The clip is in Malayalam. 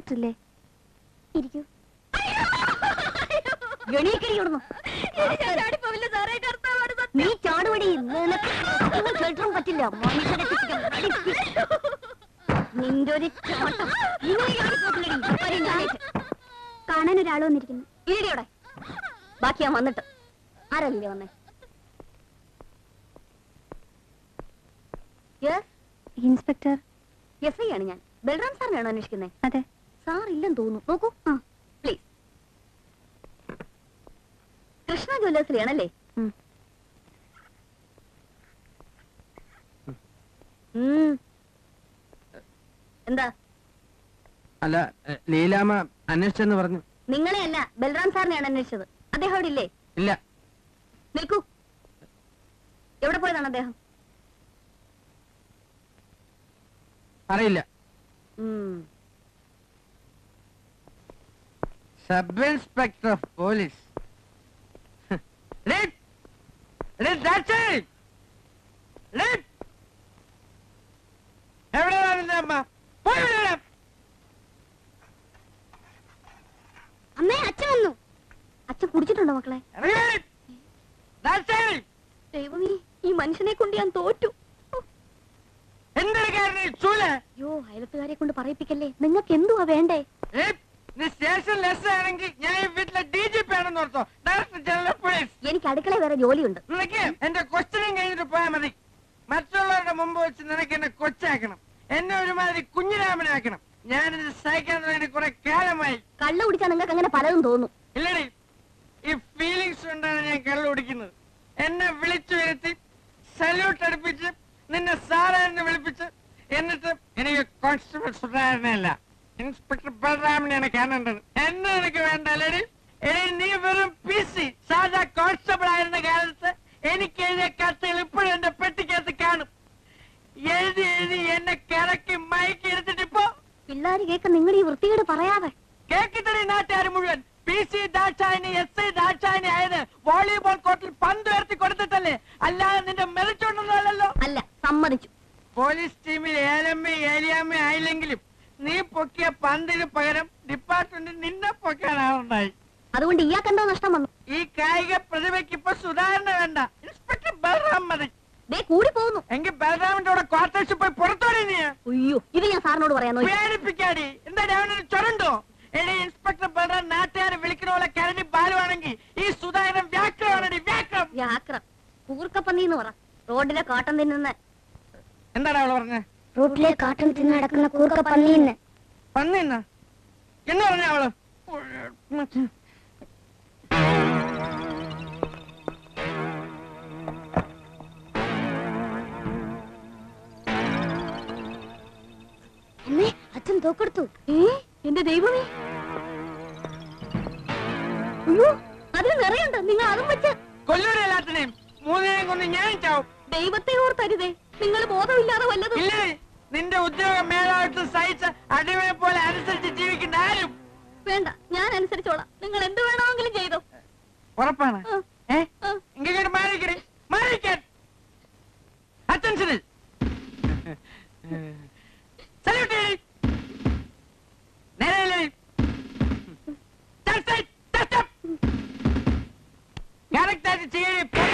ഇൻസ്പെക്ടർ ഇല്ലേ ഇരിക്കൂ എണീക്കടിയോടുന്നു നീ ചാടുപടി നിനക്ക് കേട്ടും പറ്റില്ല മനുഷ്യരെ തെറ്റിക്കാൻ പഠിപ്പി. നിന്റെ ഒരു ചാട്ടം ഇങ്ങനെ ചാടിപ്പോട്ടില്ലടി. കാര്യം ഞാനേറ്റ്. കാണാൻ ഒരാൾ വന്നിരിക്കുന്നു ഇരിടിയോടെ ബാക്കി ഞാൻ വന്നിട്ട് ആരല്ലേ വന്നേ യെസ് ഇൻസ്പെക്ടർ എസ് ഐ ആണ് ഞാൻ ബൽറാം സാറിനാണോ അന്വേഷിക്കുന്നത് അതെ സാർ ഇല്ലെന്ന് തോന്നുന്നു നോക്കൂ ആ പ്ലീസ് കൃഷ്ണ ജ്വല്ലേഴ്സിലാണല്ലേ ഉം. ഉം. എന്താ അല്ല എ, ലീലാമ്മ അന്വേഷിച്ചെന്ന് പറഞ്ഞു നിങ്ങളെ അല്ല ബൽറാം സാറിനെയാണ് അന്വേഷിച്ചത് അദ്ദേഹം അവിടെ ഇല്ലേ ഇല്ല നിൽക്കൂ എവിടെ പോയതാണ് അദ്ദേഹം അറിയില്ല ഉം. Sub inspector of police Lead! Lead, that's it! Lead! എവിടെയാണ് നിന്റെ അമ്മ പോയി വിളിക്കണം. അമ്മേ അച്ഛൻ വന്നു അച്ഛൻ കുടിച്ചിട്ടുണ്ടോ മക്കളെ ഇറങ്ങി വരൂ. That's it! ദൈവമേ ഈ മനുഷ്യനെ കൊണ്ട് ഞാൻ തോറ്റു എന്തെടുക്കായിരുന്നു ഈ ചൂല്? അയ്യോ അയലത്തുകാരെ കൊണ്ട് പറയിപ്പിക്കല്ലേ നിങ്ങൾക്ക് എന്തുവാ വേണ്ടേ ഏ, നീ സ്റ്റേഷൻ ലെസ് ആണെങ്കിൽ ഞാൻ ഈ വീട്ടിലെ ഡി ജി പി ആണെന്ന് ഓർത്തോ ഡയറക്ടർ ജനറൽ ഓഫ് പോലീസ് എനിക്ക് അടുക്കള വേറെ ജോലിയുണ്ട് നിനക്ക് എന്റെ ക്വസ്റ്റ്യനും കഴിഞ്ഞിട്ട് പോയാൽ മതി മറ്റുള്ളവരുടെ മുമ്പ് വെച്ച് നിനക്ക് എന്നെ കൊച്ചാക്കണം എന്നെ ഒരുമാതിരി കുഞ്ഞിരാമനാക്കണം ഞാനിത് സഹിക്കാൻ തുടങ്ങി കുറെ കാലമായി കള്ള കുടിച്ചാൽ നിങ്ങൾക്ക് അങ്ങനെ പലതും തോന്നും ഇല്ലടി ഈ ഫീലിങ്സ് കൊണ്ടാണ് ഞാൻ കള്ളു കുടിക്കുന്നത് എന്നെ വിളിച്ചു വരുത്തി സല്യൂട്ട് അടുപ്പിച്ച് നിന്നെ സാറേ എന്ന് വിളിപ്പിച്ച് എന്നിട്ട് എനിക്ക് കോൺസ്റ്റബിൾ സുധാരണയല്ല ഇൻസ്പെക്ടർ ബലറാമിനെയാണ് കാണേണ്ടത് എന്നെ എനിക്ക് വേണ്ട അല്ലടി എടി നീ വെറും പി സി സാധാ കോൺസ്റ്റബിൾ ആയിരുന്ന കാലത്ത് എനിക്ക് എഴുതിയ കത്തുകൾ ഇപ്പോഴും എന്റെ പെട്ടിക്കകത്ത് കാണും എഴുതി എഴുതി എന്നെ കിറക്കി മയക്കി എടുത്തിട്ട് ഇപ്പോ പിള്ളേര് കേക്ക് നിങ്ങൾ ഈ വൃത്തികേട് പറയാതെ കേക്കിട്ടടി നാട്ടുകാർ മുഴുവൻ P C Dakshayani S I Dakshayani ആയത് വോളിബോൾ കോർട്ടിൽ പന്ത് ഉയർത്തി കൊടുത്തിട്ടല്ലേ അല്ലാതെ നിന്റെ മെറിച്ചോണ്ടല്ലോ അല്ല സമ്മതിച്ചു പോലീസ് ടീമിൽ ഏലമ്മ ഏലിയാമ്മ ആയില്ലെങ്കിലും നീ പൊക്കിയ പന്തിന് പകരം ഡിപ്പാർട്ട്മെന്റ് നിന്നെ പൊക്കാനാളുണ്ടായി അതുകൊണ്ട് ഇയാൾക്ക് എന്തോ നഷ്ടം വന്നു ഈ കായിക പ്രതിഭയ്ക്ക് ഇപ്പൊ സുധാരണ വേണ്ട ഇൻസ്പെക്ടർ ബലറാം മതി ദേ കൂടി പോകുന്നു എങ്കിൽ ബലറാമിന്റെ കൂടെ ക്വാർട്ടേഴ്സ് പോയി പുറത്തോടെ നീ അയ്യോ ഇത് ഞാൻ സാറിനോട് പറയാൻ പേടിപ്പിക്കാടി എന്താ അവനൊരു ചൊരണ്ടോ എടി ഇൻസ്പെക്ടർ ബലറാം നാട്ടുകാരെ വിളിക്കുന്ന പോലെ കരടി ബാലുവാണെങ്കിൽ ഈ സുധാകരൻ വ്യാക്രമാണടി വ്യാക്രം വ്യാക്രം കൂർക്കപ്പന്നി എന്ന് പറ റോഡിലെ കാട്ടം തിന്നുന്ന എന്താണ് അവള് പറഞ്ഞത് റൂട്ടിലെ കാട്ടം തിന്ന് നടക്കുന്ന കൂർക്ക പന്നിന്ന് പന്നിന്ന എന്ന് പറഞ്ഞ അവള് അമ്മേ അച്ഛൻ തോക്കെടുത്തു ഏ എന്റെ ദൈവമേ അയ്യോ അതിന് നിറയുണ്ട് നിങ്ങൾ അതും വെച്ച് കൊല്ലൂടെ എല്ലാത്തിനെയും മൂന്നിനെയും കൊണ്ട് ഞാൻ ചാവും ദൈവത്തെ ഓർത്തരുതേ നിങ്ങൾ ബോധമില്ലാതെ വല്ലതും ഇല്ലേ നിന്റെ ഉദ്യോഗം മേലായിട്ട് സഹിച്ച് അടിമയെ പോലെ അനുസരിച്ച് ജീവിക്കുന്ന ആരും വേണ്ട ഞാൻ അനുസരിച്ചോളാം നിങ്ങൾ എന്ത് വേണമെങ്കിലും ചെയ്തോ ഉറപ്പാണ് ആ. ഏ ആ. ഇങ്ങോട്ട് മാറിക്കടി മാറിക്കാൻ അറ്റൻഷനിൽ സല്യൂട്ട് ചെയ്യ്. നേരെ ഇല്ലേ? That's it. That's up. Correct ആയിട്ട് ചെയ്യ്.